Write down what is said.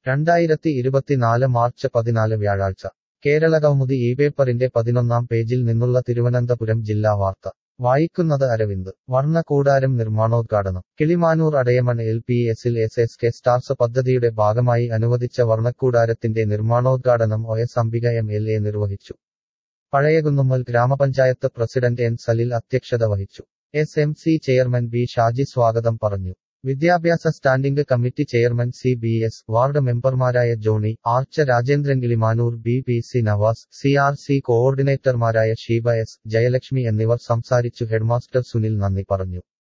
രണ്ടായിരത്തി ഇരുപത്തിനാല് മാർച്ച് പതിനാല് വ്യാഴാഴ്ച കേരളകൗമുദി ഈ പേപ്പറിന്റെ പതിനൊന്നാം പേജിൽ നിന്നുള്ള തിരുവനന്തപുരം ജില്ലാ വാർത്ത വായിക്കുന്നത് അരവിന്ദ് വർണ്ണക്കൂടാരം നിർമ്മാണോദ്ഘാടനം കിളിമാനൂർ അടയമൺ എൽ പി എസിൽ എസ് എസ് കെ സ്റ്റാർസ് പദ്ധതിയുടെ ഭാഗമായി അനുവദിച്ച വർണ്ണക്കൂടാരത്തിന്റെ നിർമ്മാണോദ്ഘാടനം O S Ambika M L A നിർവഹിച്ചു പഴയകുന്നുമ്മൽ ഗ്രാമപഞ്ചായത്ത് പ്രസിഡന്റ് എൻ സലിൽ അധ്യക്ഷത വഹിച്ചു S M C chairman B Shaji സ്വാഗതം പറഞ്ഞു വിദ്യാഭ്യാസ standing committee chairman C B S ward മെമ്പർമാരായ Johny Archa Rajendran Kilimanoor B P C Navas C R C കോഓർഡിനേറ്റർമാരായ ഷീബ എസ് ജയലക്ഷ്മി എന്നിവർ സംസാരിച്ചു ഹെഡ്മാസ്റ്റർ സുനിൽ നന്ദി പറഞ്ഞു